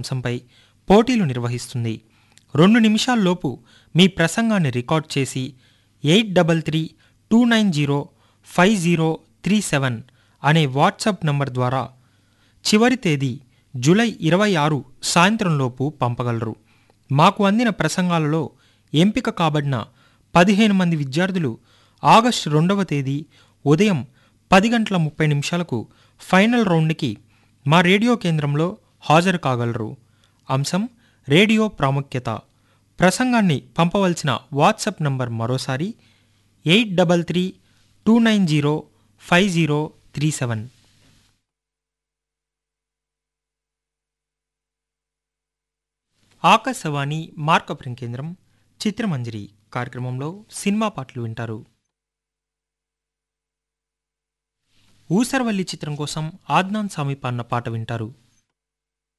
అంశంపై పోటీలు నిర్వహిస్తుంది రెండు నిమిషాల్లోపు మీ ప్రసంగాన్ని రికార్డ్ చేసి eight double three two nine zero five zero three seven అనే వాట్సాప్ నంబర్ ద్వారా చివరి తేదీ జూలై ఇరవై ఆరు సాయంత్రంలోపు పంపగలరు మాకు అందిన ప్రసంగాలలో ఎంపిక కాబడిన పదిహేను మంది విద్యార్థులు ఆగస్టు రెండవ తేదీ ఉదయం పది గంటల ముప్పై నిమిషాలకు ఫైనల్ రౌండ్కి మా రేడియో కేంద్రంలో హాజరు కాగలరు అంశం రేడియో ప్రాముఖ్యత ప్రసంగాన్ని పంపవలసిన వాట్సాప్ నంబర్ మరోసారి eight double three two nine zero five zero three seven Akashvani Markapuram కేంద్రం చిత్రమంజరి కార్యక్రమంలో సినిమా పాటలు వింటారు ఊసరవల్లి చిత్రం కోసం ఆద్నాన్ సామి పాడిన పాట వింటారు